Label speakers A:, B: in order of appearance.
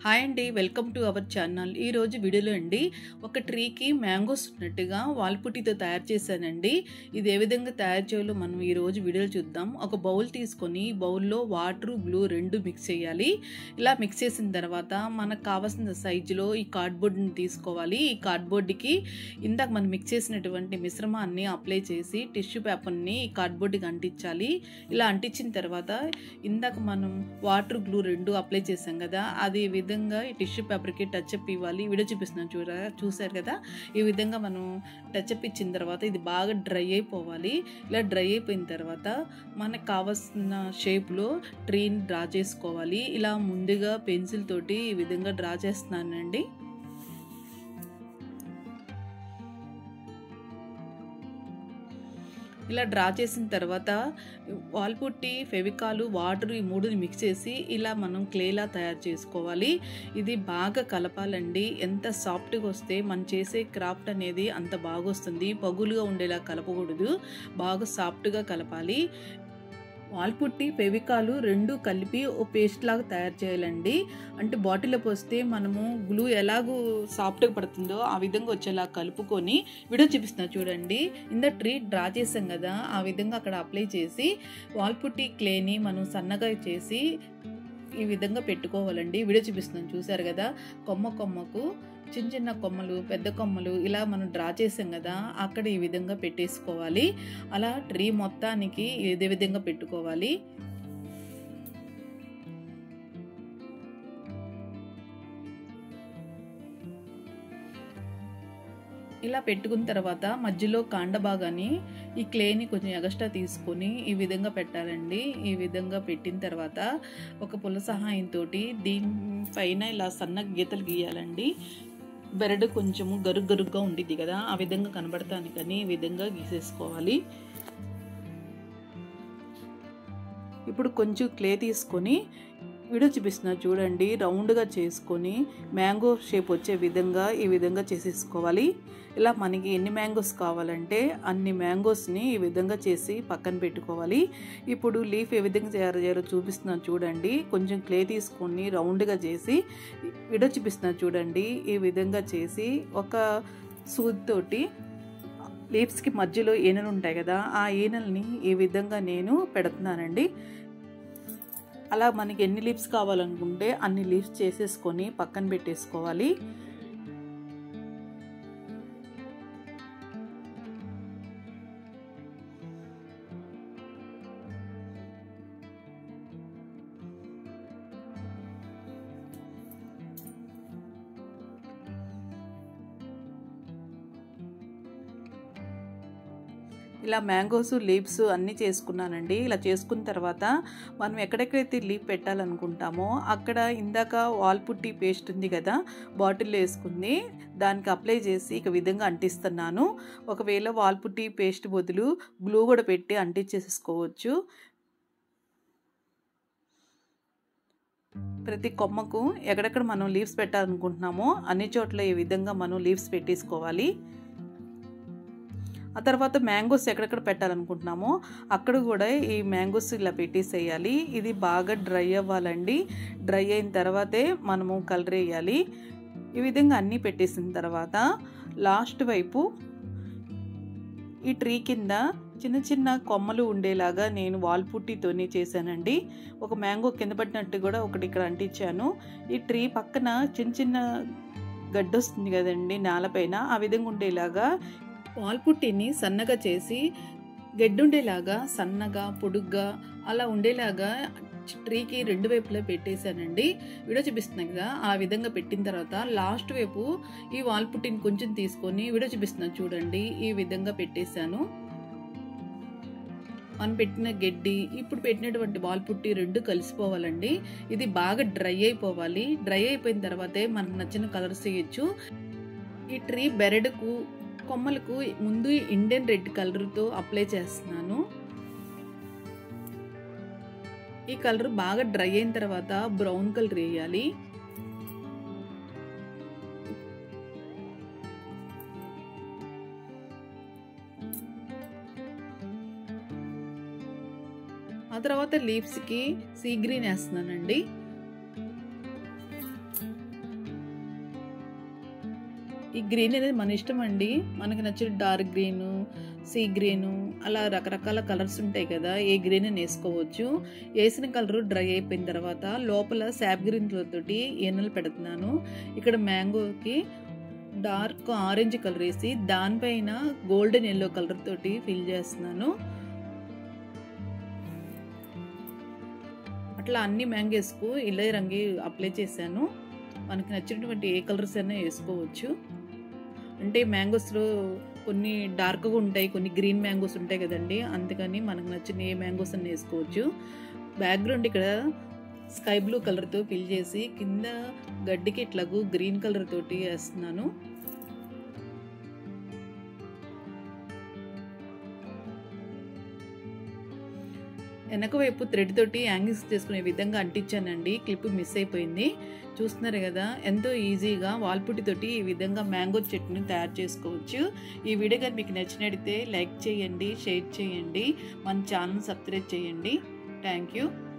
A: hi అండి welcome to our channel ఈరోజు వీడియోలో అండి ఒక ట్రీకి మ్యాంగోస్ ఉన్నట్టుగా వాల్పుటితో తయారు చేశానండి ఇది ఏ విధంగా తయారు చేయాలో మనం ఈరోజు వీడియోలో చూద్దాం ఒక బౌల్ తీసుకొని బౌల్లో వాటర్ గ్లూ రెండు మిక్స్ చేయాలి ఇలా మిక్స్ చేసిన తర్వాత మనకు కావాల్సిన సైజులో ఈ కార్డ్బోర్డ్ని తీసుకోవాలి ఈ కార్డ్బోర్డ్కి ఇందాక మనం మిక్స్ చేసినటువంటి మిశ్రమాన్ని అప్లై చేసి టిష్యూ పేపర్ని ఈ కార్డ్బోర్డ్కి అంటించాలి ఇలా అంటించిన తర్వాత ఇందాక మనం వాటర్ గ్లూ రెండు అప్లై చేసాం కదా అది ఈ విధంగా ఈ టిష్యూ పేపర్కి టచ్ అప్ ఇవ్వాలి వీడియో చూపిస్తున్నాను చూడ చూసారు కదా ఈ విధంగా మనం టచ్ అప్ ఇచ్చిన తర్వాత ఇది బాగా డ్రై అయిపోవాలి ఇలా డ్రై అయిపోయిన తర్వాత మనకు కావాల్సిన షేప్లో ట్రీని డ్రా చేసుకోవాలి ఇలా ముందుగా పెన్సిల్ తోటి ఈ విధంగా డ్రా చేస్తున్నానండి ఇలా డ్రా చేసిన తర్వాత వాల్పుట్టి ఫెవికాలు వాటర్ ఈ మూడుని మిక్స్ చేసి ఇలా మనం క్లేలా తయారు చేసుకోవాలి ఇది బాగా కలపాలండి ఎంత సాఫ్ట్గా వస్తే మనం చేసే క్రాఫ్ట్ అనేది అంత బాగా వస్తుంది పగులుగా ఉండేలా కలపకూడదు బాగా సాఫ్ట్గా కలపాలి వాల్పుట్టి ఫెవికాలు రెండు కలిపి ఓ పేస్ట్ లాగా తయారు చేయాలండి అంటే బాటిల్లో పోస్తే మనము గ్లూ ఎలాగూ సాఫ్ట్గా పడుతుందో ఆ విధంగా వచ్చేలా కలుపుకొని వీడియో చూపిస్తున్నా చూడండి ఇంద ట్రీ డ్రా చేసాం కదా ఆ విధంగా అక్కడ అప్లై చేసి వాల్పుట్టి క్లేని మనం సన్నగా చేసి ఈ విధంగా పెట్టుకోవాలండి వీడియో చూపిస్తున్నాను చూసారు కదా కొమ్మ కొమ్మకు చిన్న చిన్న కొమ్మలు పెద్ద కొమ్మలు ఇలా మనం డ్రా చేసాం కదా అక్కడ ఈ విధంగా పెట్టేసుకోవాలి అలా ట్రీ మొత్తానికి ఇదే విధంగా పెట్టుకోవాలి ఇలా పెట్టుకున్న తర్వాత మధ్యలో కాండ భాగాన్ని ఈ క్లేని కొంచెం ఎగస్ట్రా తీసుకొని ఈ విధంగా పెట్టాలండి ఈ విధంగా పెట్టిన తర్వాత ఒక పుల్ల సహాయంతో దీనిపైన ఇలా సన్న గీతలు గీయాలండి బెరడు కొంచెము గరుగ్ గరుగ్గా ఉండిద్ది కదా ఆ విధంగా కనబడటానికని ఈ విధంగా గీసేసుకోవాలి ఇప్పుడు కొంచెం క్లే తీసుకొని వీడియో చూపిస్తున్నా చూడండి రౌండ్గా చేసుకొని మ్యాంగో షేప్ వచ్చే విధంగా ఈ విధంగా చేసేసుకోవాలి ఇలా మనకి ఎన్ని మ్యాంగోస్ కావాలంటే అన్ని మ్యాంగోస్ని ఈ విధంగా చేసి పక్కన పెట్టుకోవాలి ఇప్పుడు లీఫ్ ఏ విధంగా తయారు చేయాలో చూపిస్తున్నాను చూడండి కొంచెం క్లే తీసుకొని రౌండ్గా చేసి వీడియో చూపిస్తున్నాను చూడండి ఈ విధంగా చేసి ఒక సూదితోటి లీవ్స్కి మధ్యలో ఈనెలు ఉంటాయి కదా ఆ ఈనెల్ని ఈ విధంగా నేను పెడుతున్నానండి అలా మనకి ఎన్ని లీవ్స్ కావాలనుకుంటే అన్ని లీవ్స్ చేసేసుకొని పక్కన పెట్టేసుకోవాలి ఇలా మ్యాంగోస్ లీవ్స్ అన్నీ చేసుకున్నానండి ఇలా చేసుకున్న తర్వాత మనం ఎక్కడెక్కడైతే లీవ్ పెట్టాలనుకుంటామో అక్కడ ఇందాక వాల్పుట్టి పేస్ట్ ఉంది కదా బాటిల్లో వేసుకుంది దానికి అప్లై చేసి ఇక విధంగా అంటిస్తున్నాను ఒకవేళ వాల్పుట్టి పేస్ట్ బదులు గ్లూ కూడా పెట్టి అంటించేసుకోవచ్చు ప్రతి కొమ్మకు ఎక్కడెక్కడ మనం లీవ్స్ పెట్టాలనుకుంటున్నామో అన్ని చోట్ల ఈ విధంగా మనం లీవ్స్ పెట్టేసుకోవాలి ఆ తర్వాత మ్యాంగోస్ ఎక్కడెక్కడ పెట్టాలనుకుంటున్నామో అక్కడ కూడా ఈ మ్యాంగోస్ ఇలా పెట్టేసేయాలి ఇది బాగా డ్రై అవ్వాలండి డ్రై అయిన తర్వాతే మనము కలర్ వేయాలి ఈ విధంగా అన్నీ పెట్టేసిన తర్వాత లాస్ట్ వైపు ఈ ట్రీ కింద చిన్న చిన్న కొమ్మలు ఉండేలాగా నేను వాల్ పుట్టితోనే చేశానండి ఒక మ్యాంగో కింద పడినట్టు కూడా ఒకటి ఇక్కడ అంటించాను ఈ ట్రీ పక్కన చిన్న చిన్న గడ్డ వస్తుంది కదండి నేలపైన ఆ విధంగా ఉండేలాగా వాల్పుట్టిని సన్నగా చేసి గడ్డుండేలాగా సన్నగా పొడుగ్గా అలా ఉండేలాగా ట్రీకి రెండు వైపులా పెట్టేశానండి వీడియో చూపిస్తున్నాను కదా ఆ విధంగా పెట్టిన తర్వాత లాస్ట్ వైపు ఈ వాల్పుట్టిని కొంచెం తీసుకొని వీడియో చూపిస్తున్నాను చూడండి ఈ విధంగా పెట్టేశాను మనం పెట్టిన గడ్డి ఇప్పుడు పెట్టినటువంటి వాల్పుట్టి రెండు కలిసిపోవాలండి ఇది బాగా డ్రై అయిపోవాలి డ్రై అయిపోయిన తర్వాతే మనకు నచ్చిన కలర్స్ వేయచ్చు ఈ ట్రీ బెరడుకు కొమ్మలకు ముందు ఇండియన్ రెడ్ కలర్తో అప్లై చేస్తున్నాను ఈ కలర్ బాగా డ్రై అయిన తర్వాత బ్రౌన్ కలర్ వేయాలి ఆ తర్వాత లీవ్స్కి సీ గ్రీన్ వేస్తున్నానండి ఈ గ్రీన్ అనేది మన ఇష్టం అండి మనకి నచ్చిన డార్క్ గ్రీను సీ గ్రీను అలా రకరకాల కలర్స్ ఉంటాయి కదా ఏ గ్రీన్ అని వేసుకోవచ్చు వేసిన కలర్ డ్రై అయిపోయిన తర్వాత లోపల శాప్ గ్రీన్ తోటి ఈనెలు పెడుతున్నాను ఇక్కడ మ్యాంగోకి డార్క్ ఆరెంజ్ కలర్ వేసి దానిపైన గోల్డెన్ ఎల్లో కలర్ తోటి ఫిల్ చేస్తున్నాను అట్లా అన్ని మ్యాంగోస్కు ఇలా రంగు అప్లై చేశాను మనకి నచ్చినటువంటి ఏ కలర్స్ అయినా వేసుకోవచ్చు అంటే మ్యాంగోస్లో కొన్ని డార్క్గా ఉంటాయి కొన్ని గ్రీన్ మ్యాంగోస్ ఉంటాయి కదండి అందుకని మనకు నచ్చిన ఏ మ్యాంగోస్ అన్నీ వేసుకోవచ్చు బ్యాక్గ్రౌండ్ ఇక్కడ స్కై బ్లూ కలర్తో ఫిల్ చేసి కింద గడ్డికి ఇట్లాగూ గ్రీన్ కలర్ తోటి వేస్తున్నాను వెనక వైపు థ్రెడ్ తోటి యాంగిల్స్ చేసుకునే విధంగా అంటించానండి క్లిప్ మిస్ అయిపోయింది చూస్తున్నారు కదా ఎంతో ఈజీగా వాల్పుట్టి తోటి ఈ విధంగా మ్యాంగో చెట్టుని తయారు చేసుకోవచ్చు ఈ వీడియో కానీ మీకు నచ్చినట్టయితే లైక్ చేయండి షేర్ చేయండి మన ఛానల్ సబ్స్క్రైబ్ చేయండి థ్యాంక్ యూ